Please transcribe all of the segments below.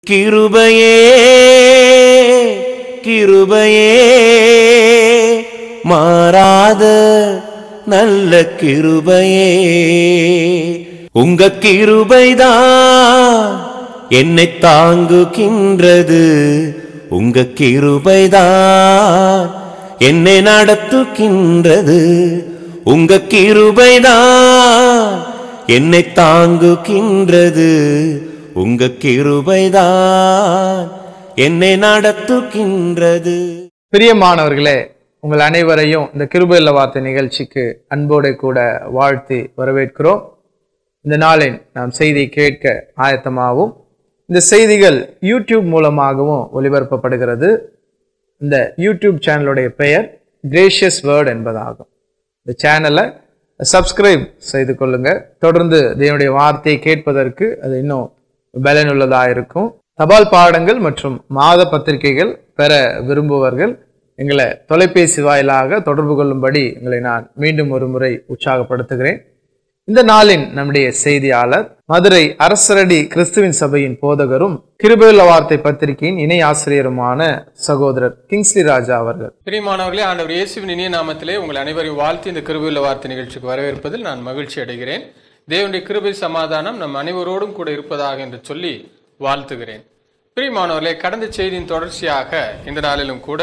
கிருபையே கிருபையே மாறாத நல்ல கிருபையே உங்க கிருபைதான் என்னை தாங்குகின்றது உங்க கிருபைதான் என்னை நடத்துகின்றது உங்க கிருபைதான் என்னை தாங்குகின்றது உங்க கிருபைதான் என்னை நடத்துகின்றது பிரியமானவர்களே உங்கள் அனைவரையும் இந்த கிருபையில்ல வார்த்தை நிகழ்ச்சிக்கு அன்போடு கூட வாழ்த்தி வரவேற்கிறோம் இந்த நாளின் நாம் செய்தி கேட்க ஆயத்தமாகவும் இந்த செய்திகள் யூடியூப் மூலமாகவும் ஒளிபரப்பப்படுகிறது இந்த யூடியூப் சேனலுடைய பெயர் கிரேஷியஸ் வேர்ட் என்பதாகும் இந்த சேனலை சப்ஸ்கிரைப் செய்து கொள்ளுங்க தொடர்ந்து தேவனுடைய வார்த்தையை கேட்பதற்கு அது இன்னும் பலனுள்ளதாக இருக்கும் தபால் பாடங்கள் மற்றும் மாத பத்திரிகைகள் பெற விரும்புவர்கள் எங்களை தொலைபேசி வாயிலாக தொடர்பு கொள்ளும்படி எங்களை நான் மீண்டும் ஒரு முறை உற்சாகப்படுத்துகிறேன் இந்த நாளின் நம்முடைய செய்தியாளர் மதுரை அரசரடி கிறிஸ்துவின் சபையின் போதகரும் கிருபையுள்ள வார்த்தை பத்திரிகையின் இணை ஆசிரியருமான சகோதரர் கிங்ஸ்லி ராஜா அவர்கள் பிரியமானவர்களே ஆண்டவர் இயேசுவின் இனிய நாமத்திலே உங்கள் அனைவரையும் வாழ்த்தி இந்த கிருபையுள்ள வார்த்தை நிகழ்ச்சிக்கு வரவேற்பதில் நான் மகிழ்ச்சி அடைகிறேன் தேவனுடைய கிருபை சமாதானம் நம் அனைவரோடும் கூட இருப்பதாக என்று சொல்லி வாழ்த்துகிறேன் பிரியமானவர்களே கடந்த செய்தியின் தொடர்ச்சியாக இந்த நாளிலும் கூட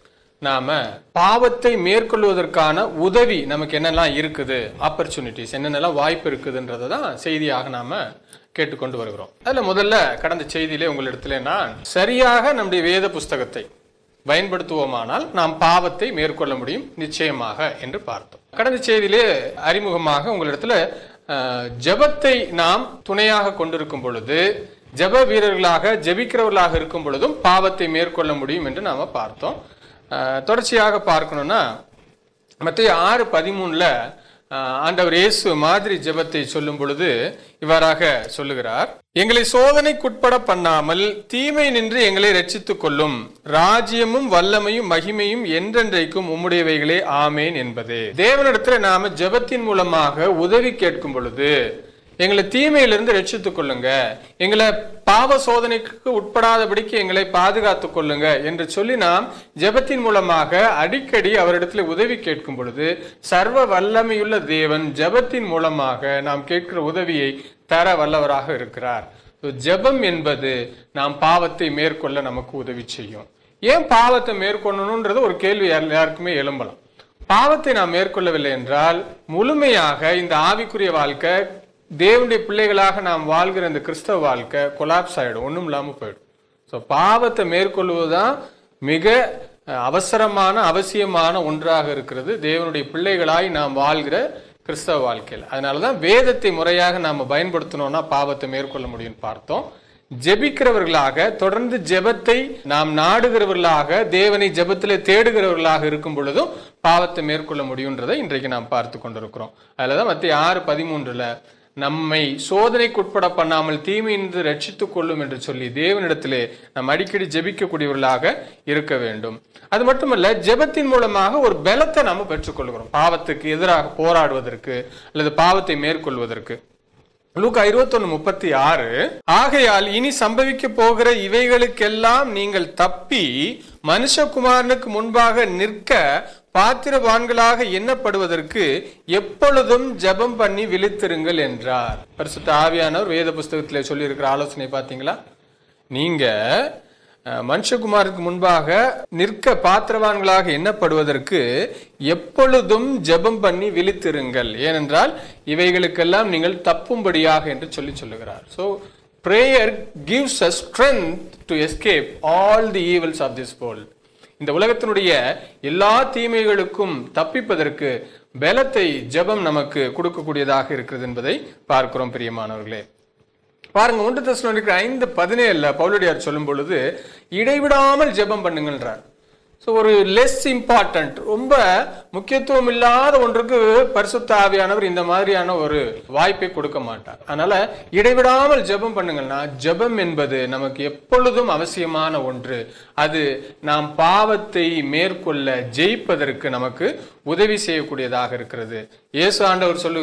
நாம பாவத்தை மேற்கொள்வதற்கான உதவி நமக்கு என்னெல்லாம் இருக்குது ஆப்பர்ச்சுனிட்டிஸ் என்னென்னலாம் வாய்ப்பு இருக்குதுன்றதை தான் செய்தியாக நாம கேட்டுக்கொண்டு வருகிறோம் அதுல முதல்ல கடந்த செய்தியிலே உங்களிடத்துல நான் சரியாக நம்முடைய வேத புஸ்தகத்தை பயன்படுத்துவோமானால் நாம் பாவத்தை மேற்கொள்ள முடியும் நிச்சயமாக என்று பார்த்தோம் கடந்த செய்தியிலே அறிமுகமாக உங்களிடத்துல அஹ், ஜெபத்தை நாம் துணையாக கொண்டிருக்கும் பொழுது ஜெப வீரர்களாக ஜெபிக்கிறவர்களாக இருக்கும் பொழுதும் பாவத்தை மேற்கொள்ள முடியும் என்று நாம பார்த்தோம் அஹ், தொடர்ச்சியாக பார்க்கணும்னா மத்திய ஆறு பதிமூணுல ஆஹ், ஆண்டவர் இயேசு மாதிரி ஜெபத்தை சொல்லும் பொழுது இவ்வாறாக சொல்லுகிறார் எங்களை சோதனைக்குட்பட பண்ணாமல் தீமை நின்று எங்களை ரட்சித்துக் கொள்ளும் ராஜ்யமும் வல்லமையும் மகிமையும் என்றென்றைக்கும் உம்முடையவைகளே ஆமேன் என்பதே தேவனிடத்துல நாம ஜெபத்தின் மூலமாக உதவி கேட்கும் பொழுது எங்களை தீமையிலிருந்து ரட்சித்துக் கொள்ளுங்க எங்களை பாவ சோதனைக்கு உட்படாதபடிக்கு எங்களை பாதுகாத்துக் கொள்ளுங்க என்று சொல்லி நாம் ஜெபத்தின் மூலமாக அடிக்கடி அவரிடத்தில் உதவி கேட்கும் பொழுது சர்வ வல்லமையுள்ள தேவன் ஜெபத்தின் மூலமாக நாம் கேட்கிற உதவியை தர வல்லவராக இருக்கிறார் So, ஜெபம் என்பது நாம் பாவத்தை மேற்கொள்ள நமக்கு உதவி செய்யும் ஏன் பாவத்தை மேற்கொள்ளணுன்றது ஒரு கேள்வி யார்- யாருக்குமே எழும்பலாம் பாவத்தை நாம் மேற்கொள்ளவில்லை என்றால் முழுமையாக இந்த ஆவிக்குரிய வாழ்க்கை தேவனுடைய பிள்ளைகளாக நாம் வாழ்கிற இந்த கிறிஸ்தவ வாழ்க்கை கொலாப்ஸ் ஆயிடும் ஒண்ணும் இல்லாம போயிடும் ஸோ பாவத்தை மேற்கொள்வதுதான் மிக அஹ், அவசரமான அவசியமான ஒன்றாக இருக்கிறது தேவனுடைய பிள்ளைகளாய் நாம் வாழ்கிற கிறிஸ்தவ வாழ்க்கையில் அதனாலதான் வேதத்தை முறையாக நாம பயன்படுத்தணும்னா பாவத்தை மேற்கொள்ள முடியும்னு பார்த்தோம் ஜெபிக்கிறவர்களாக தொடர்ந்து ஜெபத்தை நாம் நாடுகிறவர்களாக தேவனை ஜெபத்திலே தேடுகிறவர்களாக இருக்கும் பொழுதும் பாவத்தை மேற்கொள்ள முடியுன்றதை இன்றைக்கு நாம் பார்த்து கொண்டிருக்கிறோம் அதுலதான் மத்திய ஆறு பதிமூன்றுல நம்மை சோதனைக்குட்பட பண்ணாமல் தீமையின்றி ரட்சித்துக் கொள்ளும் என்று சொல்லி தேவனிடத்திலே நாம் அடிக்கடி ஜெபிக்கக்கூடியவர்களாக இருக்க வேண்டும் அது மட்டுமல்ல ஜெபத்தின் மூலமாக ஒரு பலத்தை நாம பெற்றுக்கொள்கிறோம் பாவத்துக்கு எதிராக போராடுவதற்கு அல்லது பாவத்தை மேற்கொள்வதற்கு லூக்கா இருபத்தொன்னு முப்பத்தி ஆறு ஆகையால் இனி சம்பவிக்க போகிற இவைகளுக்கெல்லாம் நீங்கள் தப்பி மனுஷகுமாரனுக்கு முன்பாக நிற்க பாத்திரவான்களாக எண்ணப்படுவதற்கு எப்பொழுதும் ஜெபம் பண்ணி விழித்திருங்கள் என்றார் பரிசுத்த ஆவியானவர் வேத புஸ்தகத்திலே சொல்லியிருக்கிற ஆலோசனை பாத்தீங்களா நீங்க அஹ், மனுஷகுமாருக்கு முன்பாக நிற்க பாத்திரவான்களாக எண்ணப்படுவதற்கு எப்பொழுதும் ஜெபம் பண்ணி விழித்திருங்கள் ஏனென்றால் இவைகளுக்கெல்லாம் நீங்கள் தப்பும்படியாக என்று சொல்லி சொல்லுகிறார் so prayer gives a strength to escape all the evils of this world இந்த உலகத்தினுடைய எல்லா தீமைகளுக்கும் தப்பிப்பதற்கு பலத்தை ஜெபம் நமக்கு கொடுக்கக்கூடியதாக இருக்கிறது என்பதை பார்க்கிறோம் பிரியமானவர்களே பாருங்க ஒன்று தசனோனிக்கு ஐந்து பதினேழுல பவுலடியார் சொல்லும் பொழுது இடைவிடாமல் ஜெபம் பண்ணுங்கன்றார் ஸோ ஒரு லெஸ் இம்பார்ட்டன்ட் ரொம்ப முக்கியத்துவம் இல்லாத ஒன்றுக்கு பரிசுத்த ஆவியானவர் இந்த மாதிரியான ஒரு வாய்ப்பை கொடுக்க மாட்டார் அதனால இடைவிடாமல் ஜெபம் பண்ணுங்கன்னா ஜெபம் என்பது நமக்கு எப்பொழுதும் அவசியமான ஒன்று அது நாம் பாவத்தை மேற்கொள்ள ஜெயிப்பதற்கு நமக்கு உதவி செய்யக்கூடியதாக இருக்கிறது இயேசு ஆண்டவர் சொல்லுகிறார்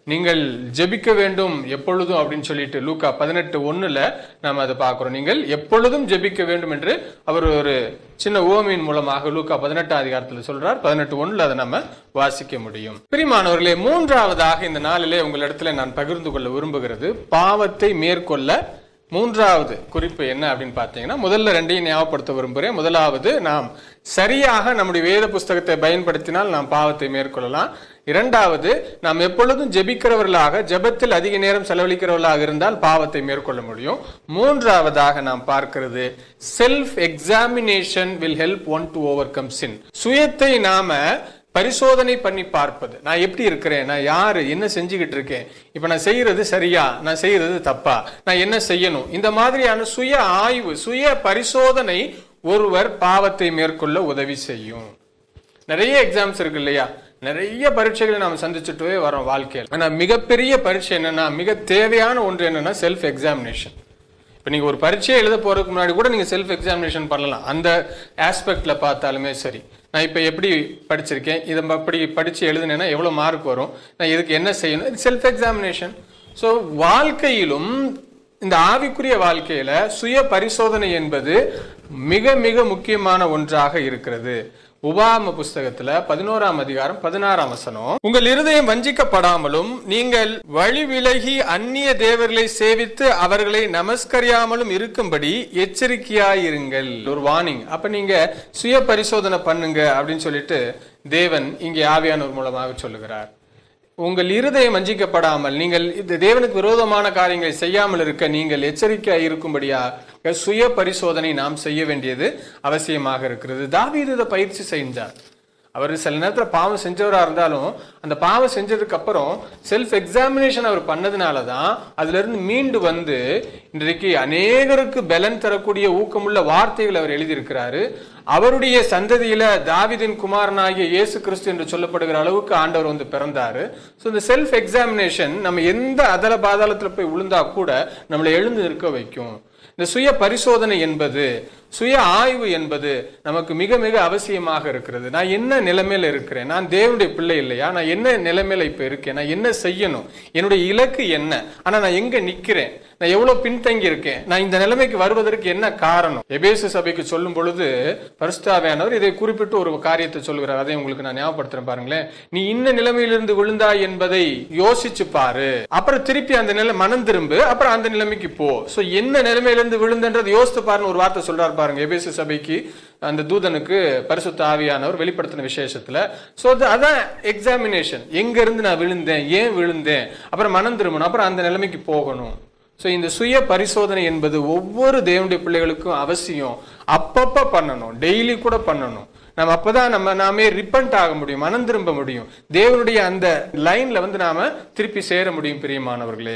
நீங்கள் ஜெபிக்க வேண்டும் எப்பொழுதும் அப்படின்னு சொல்லிட்டு லூக்கா பதினெட்டு ஒண்ணுல நாம அதை பார்க்கிறோம் நீங்கள் எப்பொழுதும் ஜெபிக்க வேண்டும் என்று அவர் ஒரு சின்ன ஓமையின் மூலமாக லூக்கா பதினெட்டாம் அதிகாரத்தில் சொல்றார் பதினெட்டு ஒண்ணுல அதை நம்ம வாசிக்க முடியும் பிரிமானவர்களே மூன்றாவதாக இந்த நாளிலே உங்களிடத்துல நான் பகிர்ந்து கொள்ள விரும்புகிறது பாவத்தை மேற்கொள்ள மூன்றாவது குறிப்பு என்ன அப்படின்னு பார்த்தீங்கன்னா முதல்ல ரெண்டையும் ஞாபகப்படுத்த விரும்புகிறேன் முதலாவது நாம் சரியாக நம்முடைய வேத புஸ்தகத்தை பயன்படுத்தினால் நாம் பாவத்தை மேற்கொள்ளலாம் இரண்டாவது நாம் எப்பொழுதும் ஜெபிக்கிறவர்களாக ஜெபத்தில் அதிக நேரம் செலவழிக்கிறவர்களாக இருந்தால் பாவத்தை மேற்கொள்ள முடியும் மூன்றாவதாக நாம் பார்க்கிறது self examination will help one to overcome sin சுயத்தை நாம பரிசோதனை பண்ணி பார்ப்பது நான் எப்படி இருக்கிறேன் நான் யாரு என்ன செஞ்சுக்கிட்டு இருக்கேன் இப்ப நான் செய்யறது சரியா நான் செய்யறது தப்பா நான் என்ன செய்யணும் இந்த மாதிரியான சுய ஆய்வு சுய பரிசோதனை ஒருவர் பாவத்தை மேற்கொள்ள உதவி செய்யும் நிறைய எக்ஸாம்ஸ் இருக்கு இல்லையா நிறைய பரீட்சைகளை நாம் சந்திச்சுட்டே வரோம் வாழ்க்கையில் ஆனா மிகப்பெரிய பரீட்சை என்னன்னா மிக தேவையான ஒன்று என்னன்னா செல்ஃப் எக்ஸாமினேஷன் இப்போ நீங்கள் ஒரு பரீட்சையை எழுத போறதுக்கு முன்னாடி கூட நீங்கள் செல்ஃப் எக்ஸாமினேஷன் பண்ணலாம் அந்த ஆஸ்பெக்ட்ல பார்த்தாலுமே சரி நான் இப்போ எப்படி படிச்சிருக்கேன் இதை அப்படி படித்து எழுதுனேன்னா எவ்வளோ மார்க் வரும் நான் இதுக்கு என்ன செய்யணும் செல்ஃப் எக்ஸாமினேஷன் ஸோ வாழ்க்கையிலும் இந்த ஆவிக்குரிய வாழ்க்கையில சுய பரிசோதனை என்பது மிக மிக முக்கியமான ஒன்றாக இருக்கிறது உபாம புஸ்தகத்துல பதினோராம் அதிகாரம் பதினாறாம் வசனம் உங்கள் இருதயம் வஞ்சிக்கப்படாமலும் நீங்கள் வழி விலகி அந்நிய தேவர்களை சேவித்து அவர்களை நமஸ்கரியாமலும் இருக்கும்படி எச்சரிக்கையாயிருங்கள் ஒரு வார்னிங் அப்ப நீங்க சுய பரிசோதனை பண்ணுங்க அப்படின்னு சொல்லிட்டு தேவன் இங்கே ஆவியானவர் மூலமாக சொல்லுகிறார் உங்கள் இருதயம் வஞ்சிக்கப்படாமல் நீங்கள் இந்த தேவனுக்கு விரோதமான காரியங்களை செய்யாமல் இருக்க நீங்கள் எச்சரிக்கையாக இருக்கும்படியாக சுய பரிசோதனை நாம் செய்ய வேண்டியது அவசியமாக இருக்கிறது தாவீது இதை பயிற்சி செஞ்சார் அவர் சில நேரத்தில் பாவம் செஞ்சவராக இருந்தாலும் அந்த பாவம் செஞ்சதுக்கு அப்புறம் செல்ஃப் எக்ஸாமினேஷன் அவர் பண்ணதுனால தான் அதுல இருந்து மீண்டு வந்து இன்றைக்கு அநேகருக்கு பலன் தரக்கூடிய ஊக்கமுள்ள வார்த்தைகள் அவர் எழுதியிருக்கிறாரு அவருடைய சந்ததியில தாவிதின் குமாரனாகிய இயேசு கிறிஸ்து என்று சொல்லப்படுகிற அளவுக்கு ஆண்டவர் வந்து பிறந்தாரு ஸோ இந்த செல்ஃப் எக்ஸாமினேஷன் நம்ம எந்த அதல பாதாளத்துல போய் விழுந்தா கூட நம்மளை எழுந்து நிற்க வைக்கும் இந்த சுய பரிசோதனை என்பது சுய ஆய்வு என்பது நமக்கு மிக மிக அவசியமாக இருக்கிறது நான் என்ன நிலைமையில இருக்கிறேன் நான் தேவனுடைய பிள்ளை இல்லையா நான் என்ன நிலைமையில இப்ப இருக்கேன் நான் என்ன செய்யணும் என்னுடைய இலக்கு என்ன ஆனா நான் எங்க நிக்கிறேன் நான் எவ்வளவு பின்தங்கி இருக்கேன் நான் இந்த நிலைமைக்கு வருவதற்கு என்ன காரணம் எபேசு சபைக்கு சொல்லும் பொழுது பரிசுத்தாவியானவர் இதை குறிப்பிட்டு ஒரு காரியத்தை சொல்கிறார் அதை உங்களுக்கு நான் ஞாபகப்படுத்துறேன் பாருங்களேன் நீ இன்ன நிலைமையிலிருந்து விழுந்தாய் என்பதை யோசிச்சு பாரு அப்புறம் திருப்பி அந்த நிலை மனம் திரும்பு அப்புறம் அந்த நிலைமைக்கு போ சோ என்ன நிலைமையிலிருந்து விழுந்தன்றது யோசித்து பாருன்னு ஒரு வார்த்தை சொல்றாரு பாருங்க எபேசு சபைக்கு அந்த தூதனுக்கு பரிசுத்த ஆவியானவர் வெளிப்படுத்தின விசேஷத்துல சோ அதான் எக்ஸாமினேஷன் எங்க இருந்து நான் விழுந்தேன் ஏன் விழுந்தேன் அப்புறம் மனம் திரும்பணும் அப்புறம் அந்த நிலைமைக்கு போகணும் ஸோ இந்த சுய பரிசோதனை என்பது ஒவ்வொரு தேவனுடைய பிள்ளைகளுக்கும் அவசியம் அப்பப்ப பண்ணணும் டெய்லி கூட பண்ணணும் நம்ம அப்பதான் நம்ம நாமே ரிப்பன்ட் ஆக முடியும் மனம் திரும்ப முடியும் தேவனுடைய அந்த லைன்ல வந்து நாம திருப்பி சேர முடியும் பிரியமானவர்களே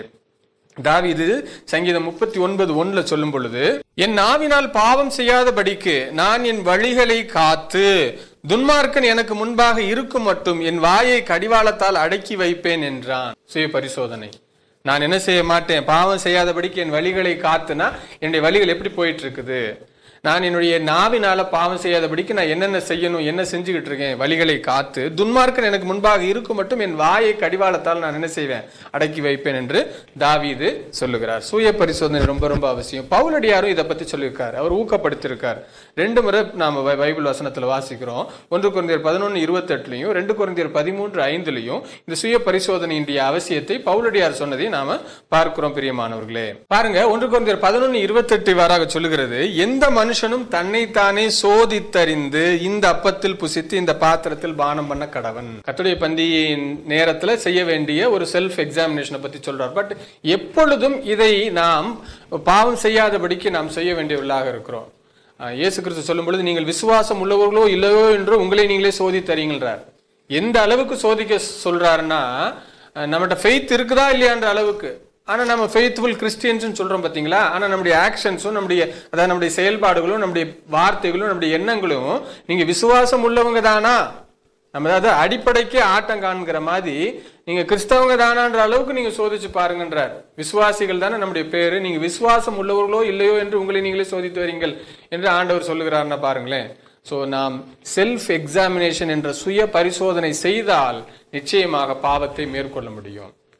தாவீது சங்கீதம் முப்பத்தி ஒன்பது ஒண்ணுல சொல்லும் பொழுது என் நாவினால் பாவம் செய்யாதபடிக்கு நான் என் வழிகளை காத்து துன்மார்க்கன் எனக்கு முன்பாக இருக்கும் மட்டும் என் வாயை கடிவாளத்தால் அடக்கி வைப்பேன் என்றான் சுய பரிசோதனை நான் என்ன செய்ய மாட்டேன் பாவம் செய்யாதபடிக்கு என் வழிகளை காத்துனா என்னுடைய வழிகள் எப்படி போயிட்டு இருக்குது நான் என்னுடைய நாவினால பாவம் செய்யாதபடிக்கு நான் என்னென்ன செய்யணும் என்ன செஞ்சுக்கிட்டு இருக்கேன் வழிகளை காத்து துன்மார்க்கன் எனக்கு முன்பாக இருக்கும் மட்டும் என் வாயை கடிவாளத்தால் நான் என்ன செய்வேன் அடக்கி வைப்பேன் என்று தாவீது சொல்லுகிறார் சுய பரிசோதனை ரொம்ப ரொம்ப அவசியம் பவுலடியாரும் இதை பத்தி சொல்லியிருக்காரு அவர் ஊக்கப்படுத்தியிருக்கார் ரெண்டு முறை நாம பை- பைபிள் வசனத்துல வாசிக்கிறோம் ஒன்று குழந்தையர் பதினொன்று இருபத்தெட்டுலையும் ரெண்டு குழந்தையர் பதிமூன்று ஐந்துலையும் இந்த சுய பரிசோதனையினுடைய அவசியத்தை பவுலடியார் சொன்னதை நாம பார்க்கிறோம் பிரியமானவர்களே பாருங்க ஒன்று குழந்தையர் பதினொன்று இருபத்தெட்டு வாராக சொல்லுகிறது எந்த மனுஷனும் தன்னைத்தானே சோதித்தறிந்து இந்த அப்பத்தில் புசித்து இந்த பாத்திரத்தில் பானம் பண்ண கடவன் கத்துடைய பந்தியின் நேரத்துல செய்ய வேண்டிய ஒரு செல்ஃப் எக்ஸாமினேஷனை பத்தி சொல்றார் பட் எப்பொழுதும் இதை நாம் பாவம் செய்யாதபடிக்கு நாம் செய்ய வேண்டியவர்களாக இருக்கிறோம் ஆஹ் இயேசு கிறிஸ்து சொல்லும் பொழுது நீங்கள் விசுவாசம் உள்ளவர்களோ இல்லையோ என்று உங்களை நீங்களே சோதித்தறீங்கன்றார் எந்த அளவுக்கு சோதிக்க சொல்றாருன்னா அஹ் நம்மகிட்ட ஃபெய்த் இருக்குதா இல்லையான்ற அளவுக்கு ஆனா நம்ம ஃபெய்த்ஃபுல் கிறிஸ்டியன்ஸ் சொல்றோம் பாத்தீங்களா ஆனா நம்முடைய ஆக்ஷன்ஸும் நம்முடைய அதாவது நம்முடைய செயல்பாடுகளும் நம்முடைய வார்த்தைகளும் நம்முடைய எண்ணங்களும் நீங்க விசுவாசம் உள்ளவங்க தானா நம்ம அதாவது அடிப்படைக்கே ஆட்டம் காண்கிற மாதிரி நீங்க கிறிஸ்தவங்க தானான்ற அளவுக்கு நீங்க சோதிச்சு பாருங்கன்றார் விசுவாசிகள் தானே நம்முடைய பேரு நீங்க விசுவாசம் உள்ளவர்களோ இல்லையோ என்று உங்களை நீங்களே சோதித்து வரீங்கள் என்று ஆண்டவர் சொல்லுகிறார்னா பாருங்களேன் சோ நாம் செல்ஃப் எக்ஸாமினேஷன் என்ற சுய பரிசோதனை செய்தால் நிச்சயமாக பாவத்தை மேற்கொள்ள முடியும்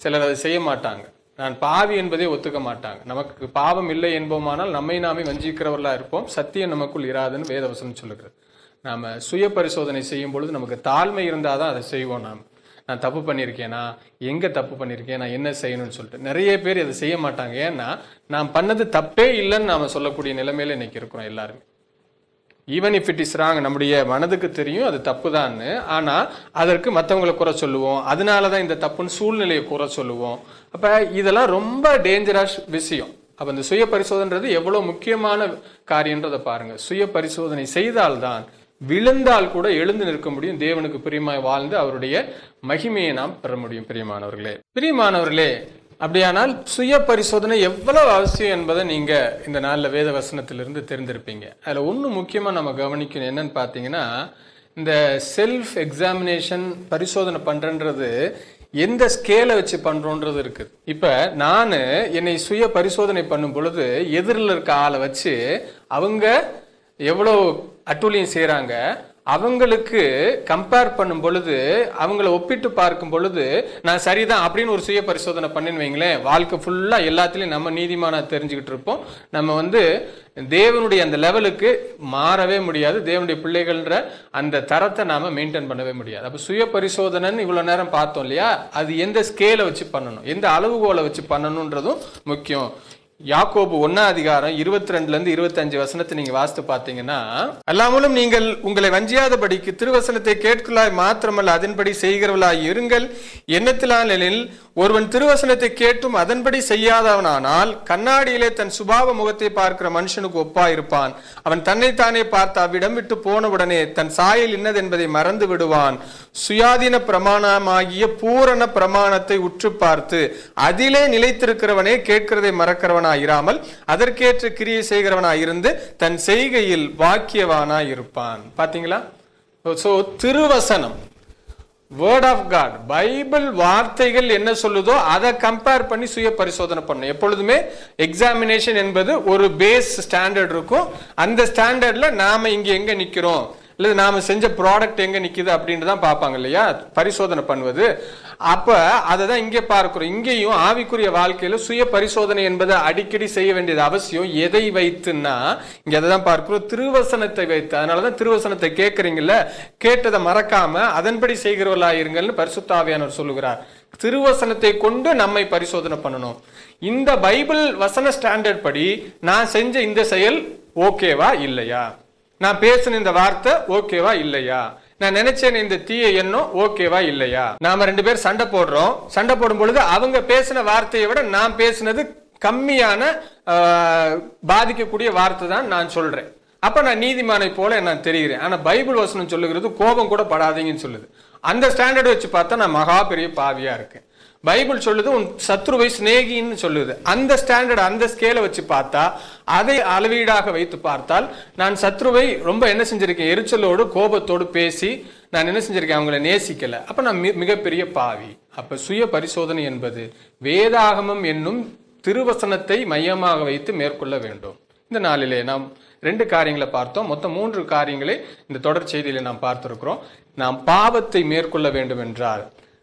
சிலர் அதை செய்ய மாட்டாங்க நான் பாவி என்பதை ஒத்துக்க மாட்டாங்க நமக்கு பாவம் இல்லை என்போமானால் நம்மை நாமே வஞ்சிக்கிறவர்களா இருப்போம் சத்தியம் நமக்குள் இராதுன்னு வேதவசனம் சொல்லுகிறது நாம சுய பரிசோதனை செய்யும் பொழுது நமக்கு தாழ்மை இருந்தால் தான் அதை செய்வோம் நாம் நான் தப்பு பண்ணியிருக்கேனா எங்கே தப்பு பண்ணியிருக்கேன் நான் என்ன செய்யணும்னு சொல்லிட்டு நிறைய பேர் இதை செய்ய மாட்டாங்க ஏன்னா நான் பண்ணது தப்பே இல்லைன்னு நாம சொல்லக்கூடிய நிலைமையில இன்னைக்கு இருக்கிறோம் எல்லாருமே even if it is wrong நம்முடைய மனதுக்கு தெரியும் அது தப்பு தான்னு ஆனால் அதற்கு மற்றவங்களை குறை சொல்லுவோம் அதனால தான் இந்த தப்புன்னு சூழ்நிலையை குறை சொல்லுவோம் அப்போ இதெல்லாம் ரொம்ப டேஞ்சரஸ் விஷயம் அப்போ இந்த சுய பரிசோதனைன்றது எவ்வளோ முக்கியமான காரியன்றதை பாருங்க சுய பரிசோதனை செய்தால்தான் விழுந்தால் கூட எழுந்து நிற்க முடியும் தேவனுக்கு பிரியமாய் வாழ்ந்து அவருடைய மகிமையை நாம் பெற முடியும் பிரியமானவர்களே பிரியமானவர்களே அப்படியானால் சுய பரிசோதனை எவ்வளவு அவசியம் என்பதை நீங்க இந்த நாளில் வேத வசனத்திலிருந்து தெரிந்திருப்பீங்க அதுல ஒண்ணு முக்கியமா நம்ம கவனிக்கணும் என்னன்னு பார்த்தீங்கன்னா இந்த செல்ஃப் எக்ஸாமினேஷன் பரிசோதனை பண்றன்றது எந்த ஸ்கேலை வச்சு பண்றோன்றது இருக்குது இப்ப நான் என்னை சுய பரிசோதனை பண்ணும் பொழுது எதிரில் இருக்க ஆளை வச்சு அவங்க எவ்வளோ அட்டூழியம் செய்கிறாங்க அவங்களுக்கு கம்பேர் பண்ணும் பொழுது அவங்கள ஒப்பிட்டு பார்க்கும் பொழுது நான் சரிதான் அப்படின்னு ஒரு சுய பரிசோதனை பண்ணின்னு வைங்களேன் வாழ்க்கை ஃபுல்லாக எல்லாத்துலேயும் நம்ம நீதிமானா தெரிஞ்சுக்கிட்டு இருப்போம் நம்ம வந்து தேவனுடைய அந்த லெவலுக்கு மாறவே முடியாது தேவனுடைய பிள்ளைகள்ன்ற அந்த தரத்தை நாம மெயின்டைன் பண்ணவே முடியாது அப்போ சுய பரிசோதனைன்னு இவ்வளோ நேரம் பார்த்தோம் இல்லையா அது எந்த ஸ்கேலை வச்சு பண்ணணும் எந்த அளவுகோலை வச்சு பண்ணணுன்றதும் முக்கியம் யாக்கோபு ஒன்னா அதிகாரம் இருபத்தி ரெண்டுல இருந்து இருபத்தஞ்சு வசனத்தை நீங்க வாசித்து பார்த்தீங்கன்னா அல்லாமலும் நீங்கள் உங்களை வஞ்சியாதபடிக்கு திருவசனத்தை கேட்கலாய் மாத்திரமல்ல அதன்படி செய்கிறவளாய் இருங்கள் எண்ணத்திலானில் ஒருவன் திருவசனத்தை கேட்டும் அதன்படி செய்யாதவனானால் கண்ணாடியிலே தன் சுபாவ முகத்தை பார்க்கிற மனுஷனுக்கு ஒப்பாயிருப்பான் அவன் தன்னைத்தானே பார்த்து அவ்விடம் விட்டு போனவுடனே தன் சாயல் இன்னதென்பதை மறந்து விடுவான் சுயாதீன பிரமாணமாகிய பூரண பிரமாணத்தை உற்று பார்த்து அதிலே நிலைத்திருக்கிறவனே கேட்கிறதை மறக்கிறவனாய் இராமல் அதற்கேற்ற கிரியை செய்கிறவனாய் இருந்து தன் செய்கையில் வாக்கியவானாய் இருப்பான் பாத்தீங்களா சோ திருவசனம் வேர்ட் ஆஃப் காட் பைபிள் வார்த்தைகள் என்ன சொல்லுதோ அதை கம்பேர் பண்ணி சுய பரிசோதனை பண்ணும் எப்பொழுதுமே எக்ஸாமினேஷன் என்பது ஒரு பேஸ் ஸ்டாண்டர்ட் இருக்கும் அந்த ஸ்டாண்டர்ட்ல நாம இங்க எங்க நிக்கிறோம் இல்ல நாம செஞ்ச ப்ராடக்ட் எங்க நிக்குது அப்படின்னு தான் பார்ப்பாங்க இல்லையா பரிசோதனை பண்ணுவது அப்ப அதை தான் இங்கே பார்க்கிறோம் இங்கேயும் ஆவிக்குரிய வாழ்க்கையில சுய பரிசோதனை என்பதை அடிக்கடி செய்ய வேண்டியது அவசியம் எதை வைத்துன்னா இங்க அதை தான் பார்க்கிறோம் திருவசனத்தை வைத்து அதனாலதான் திருவசனத்தை கேட்கறீங்கல்ல கேட்டதை மறக்காம அதன்படி செய்கிறவர்களாயிருங்கள்னு பரிசுத்தாவியானவர் சொல்லுகிறார் திருவசனத்தை கொண்டு நம்மை பரிசோதனை பண்ணணும் இந்த பைபிள் வசன ஸ்டாண்டர்ட் படி நான் செஞ்ச இந்த செயல் ஓகேவா இல்லையா நான் பேசின இந்த வார்த்தை ஓகேவா இல்லையா நான் நினைச்சேன் இந்த தீய எண்ணம் ஓகேவா இல்லையா நாம ரெண்டு பேர் சண்டை போடுறோம் சண்டை போடும் பொழுது அவங்க பேசின வார்த்தையை விட நான் பேசினது கம்மியான ஆஹ், பாதிக்கக்கூடிய வார்த்தை தான் நான் சொல்றேன் அப்ப நான் நீதிமானை போல நான் தெரிகிறேன் ஆனா பைபிள் வசனம் சொல்லுகிறது கோபம் கூட படாதீங்கன்னு சொல்லுது அந்த ஸ்டாண்டர்ட் வச்சு பார்த்தா நான் மகா பெரிய பாவியா இருக்கேன் பைபிள் சொல்லுது உன் சத்ருவை சிநேகின்னு சொல்லுது அந்த ஸ்டாண்டர்ட் அந்த ஸ்கேலை வச்சு பார்த்தா அதை அளவீடாக வைத்து பார்த்தால் நான் சத்ருவை ரொம்ப என்ன செஞ்சிருக்கேன் எரிச்சலோடு கோபத்தோடு பேசி நான் என்ன செஞ்சிருக்கேன் அவங்கள நேசிக்கல அப்ப நான் மி- மிகப்பெரிய பாவி அப்ப சுய பரிசோதனை என்பது வேதாகமம் என்னும் திருவசனத்தை மையமாக வைத்து மேற்கொள்ள வேண்டும் இந்த நாளிலே நாம் ரெண்டு காரியங்களை பார்த்தோம் மொத்தம் மூன்று காரியங்களை இந்த தொடர் செய்தியில நாம் பார்த்திருக்கிறோம் நாம் பாவத்தை மேற்கொள்ள வேண்டும் என்றால்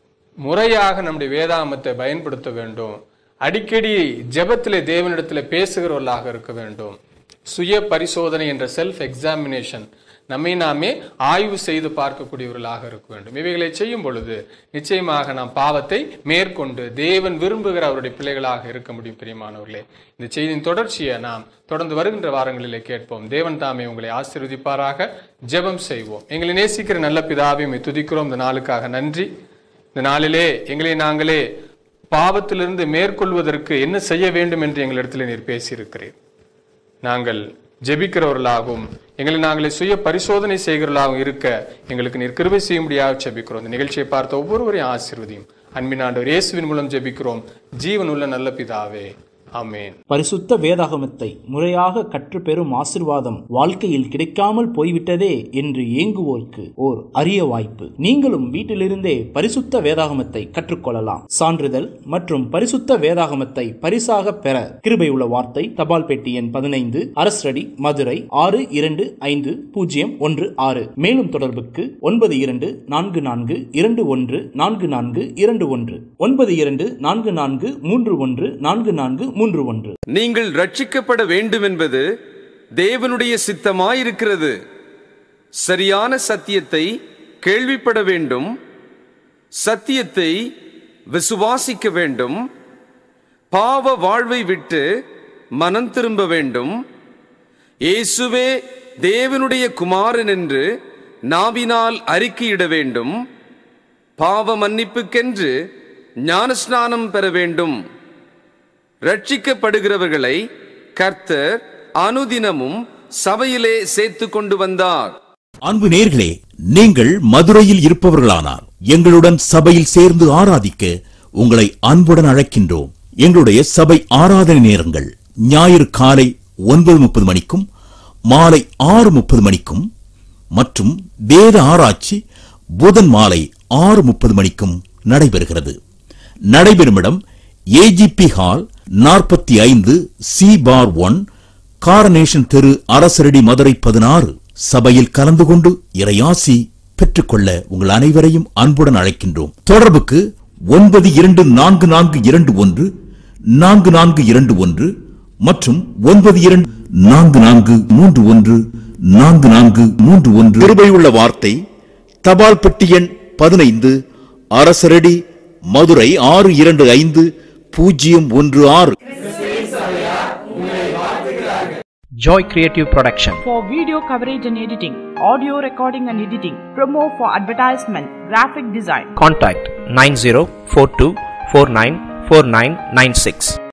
முறையாக நம்முடைய வேதாமத்தை பயன்படுத்த வேண்டும் அடிக்கடி ஜெபத்திலே தேவனிடத்தில் பேசுகிறவர்களாக இருக்க வேண்டும் சுய பரிசோதனை என்ற செல்ஃப் எக்ஸாமினேஷன் நம்மை நாமே ஆய்வு செய்து பார்க்கக்கூடியவர்களாக இருக்க வேண்டும் இவைகளை செய்யும் பொழுது நிச்சயமாக நாம் பாவத்தை மேற்கொண்டு தேவன் விரும்புகிற அவருடைய பிள்ளைகளாக இருக்க முடியும் பிரியமானவர்களே இந்த செய்தியின் தொடர்ச்சியை நாம் தொடர்ந்து வருகின்ற வாரங்களிலே கேட்போம் தேவன் தாமே உங்களை ஆசீர்வதிப்பாராக ஜெபம் செய்வோம் எங்களை நேசிக்கிற நல்ல பிதாவை உம்மை துதிக்கிறோம் இந்த நாளுக்காக நன்றி இந்த நாளிலே எங்களை நாங்களே பாவத்திலிருந்து மேற்கொள்வதற்கு என்ன செய்ய வேண்டும் என்று எங்களிடத்தில் நீர் பேசியிருக்கிறீர் நாங்கள் ஜெபிக்கிறவர்களாகவும் எங்களை நாங்களே சுய பரிசோதனை செய்கிறவர்களாகவும் இருக்க எங்களுக்கு நீர் கிருபை செய்யும்படியாக ஜெபிக்கிறோம் இந்த நிகழ்ச்சியை பார்த்த ஒவ்வொருவரையும் ஆசீர்வதியும் அன்பின் ஆண்டவர் இயேசுவின் மூலம் ஜெபிக்கிறோம் ஜீவனுள்ள நல்ல பிதாவே ஆமென் பரிசுத்த வேதாகமத்தை முறையாக கற்றுப்பெறும் ஆசிர்வாதம் வாழ்க்கையில் கிடைக்காமல் போய்விட்டதே என்று ஏங்குவோருக்கு ஓர் அரிய வாய்ப்பு நீங்களும் வீட்டிலிருந்தே பரிசுத்த வேதாகமத்தை கற்றுக்கொள்ளலாம் சான்றிதழ் மற்றும் பரிசுத்த வேதாகமத்தை பரிசாக பெற கிருபை உள்ள வார்த்தை தபால் பெட்டி எண் பதினைந்து அரசடி மதுரை ஆறு இரண்டு ஐந்து பூஜ்ஜியம் ஒன்று ஆறு மேலும் தொடர்புக்கு ஒன்பது இரண்டு நான்கு நான்கு இரண்டு ஒன்று நான்கு நான்கு இரண்டு ஒன்று ஒன்பது இரண்டு நான்கு நான்கு மூன்று ஒன்று நான்கு நான்கு மூன்று ஒன்று நீங்கள் ரட்சிக்கப்பட வேண்டும் என்பது தேவனுடைய சித்தமாயிருக்கிறது சரியான சத்தியத்தை கேள்விப்பட வேண்டும் சத்தியத்தை விசுவாசிக்க வேண்டும் பாவ வாழ்வை விட்டு மனம் திரும்ப வேண்டும் இயேசுவே தேவனுடைய குமாரன் என்று நாவினால் அறிக்கையிட வேண்டும் பாவ மன்னிப்புக்கென்று ஞானஸ்நானம் பெற வேண்டும் ரட்சிக்கப்படுகிறவர்களை கர்த்தர் அனுதினமும் சபையிலே சேர்த்து கொண்டு வந்தார் அன்பு நேர்களே நீங்கள் மதுரையில் இருப்பவர்களானார் எங்களுடன் சபையில் சேர்ந்து ஆராதிக்க உங்களை அன்புடன் அழைக்கின்றோம் எங்களுடைய சபை ஆராதனை நேரங்கள் ஞாயிறு காலை ஒன்பது முப்பது மணிக்கும் மாலை ஆறு முப்பது மணிக்கும் மற்றும் வேத ஆராய்ச்சி புதன் மாலை ஆறு முப்பது மணிக்கும் நடைபெறுகிறது நடைபெறும் இடம் ஏஜிபி ஹால் நாற்பத்தி ஐந்து சி பார் ஒன் காரனேஷன் தெரு அரசரடி மதுரை பதினாறு சபையில் கலந்து கொண்டு இறையாசி பெற்றுக்கொள்ள உங்கள் அனைவரையும் அன்புடன் அழைக்கின்றோம் தொடர்புக்கு ஒன்பது இரண்டு நான்கு நான்கு இரண்டு ஒன்று நான்கு நான்கு இரண்டு ஒன்று மற்றும் ஒன்பது இரண்டு நான்கு நான்கு மூன்று ஒன்று நான்கு நான்கு மூன்று ஒன்று கிருபையுள்ள வார்த்தை தபால் பெட்டி எண் பதினைந்து அரசரடி மதுரை ஆறு இரண்டு ஐந்து பூஜ்ஜியம் ஒன்று ஆறு Joy Creative Production. for video coverage and editing, audio recording and editing, promo for advertisement, graphic design. Contact 9042494996.